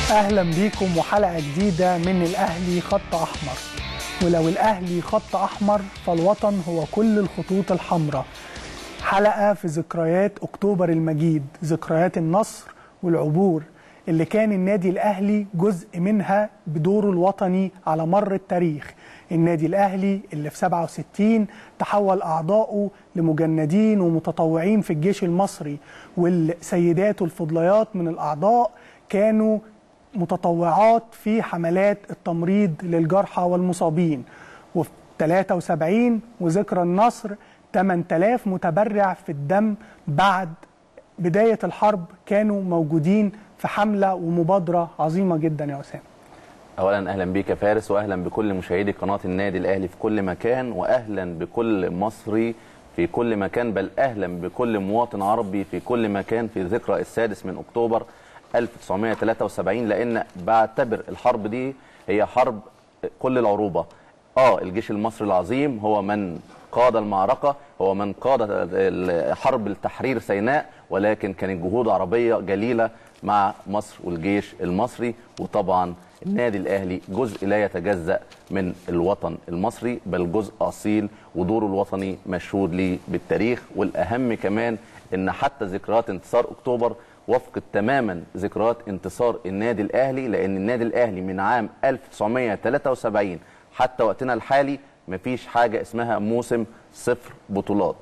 اهلا بيكم وحلقه جديده من الاهلي خط احمر ولو الاهلي خط احمر فالوطن هو كل الخطوط الحمراء حلقه في ذكريات اكتوبر المجيد ذكريات النصر والعبور اللي كان النادي الاهلي جزء منها بدوره الوطني على مر التاريخ النادي الاهلي اللي في 67 تحول اعضائه لمجندين ومتطوعين في الجيش المصري والسيدات الفضليات من الاعضاء كانوا متطوعات في حملات التمريض للجرحى والمصابين وفي 73 وذكرى النصر 8000 متبرع في الدم بعد بداية الحرب كانوا موجودين في حملة ومبادرة عظيمة جدا يا أسامة اولا اهلا بيك يا فارس واهلا بكل مشاهدي قناه النادي الاهلي في كل مكان واهلا بكل مصري في كل مكان بل اهلا بكل مواطن عربي في كل مكان في ذكرى السادس من اكتوبر 1973 لان بعتبر الحرب دي هي حرب كل العروبه اه الجيش المصري العظيم هو من قاد المعركه هو من قاد حرب التحرير سيناء ولكن كانت جهود عربيه جليله مع مصر والجيش المصري وطبعا النادي الاهلي جزء لا يتجزا من الوطن المصري بل جزء اصيل ودوره الوطني مشهود ليه بالتاريخ والاهم كمان ان حتى ذكريات انتصار اكتوبر وفقت تماما ذكريات انتصار النادي الاهلي لان النادي الاهلي من عام 1973 حتى وقتنا الحالي مفيش حاجه اسمها موسم صفر بطولات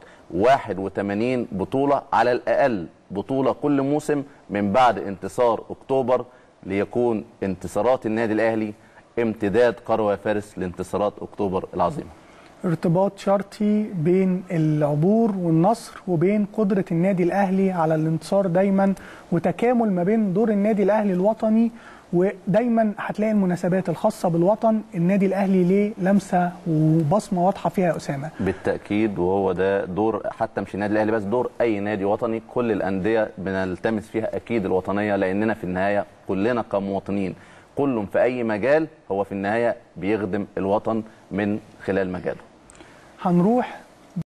81 بطوله على الاقل بطوله كل موسم من بعد انتصار اكتوبر ليكون انتصارات النادي الاهلي امتداد قروه فارس لانتصارات اكتوبر العظيمه ارتباط شرطي بين العبور والنصر وبين قدرة النادي الأهلي على الانتصار دايما وتكامل ما بين دور النادي الأهلي الوطني ودايما هتلاقي المناسبات الخاصة بالوطن النادي الأهلي ليه لمسة وبصمة واضحة فيها يا أسامة بالتاكيد وهو ده دور حتى مش النادي الاهلي بس دور اي نادي وطني كل الانديه بنلتمس فيها اكيد الوطنيه لاننا في النهايه كلنا كمواطنين كل في اي مجال هو في النهايه بيخدم الوطن من خلال مجاله هنروح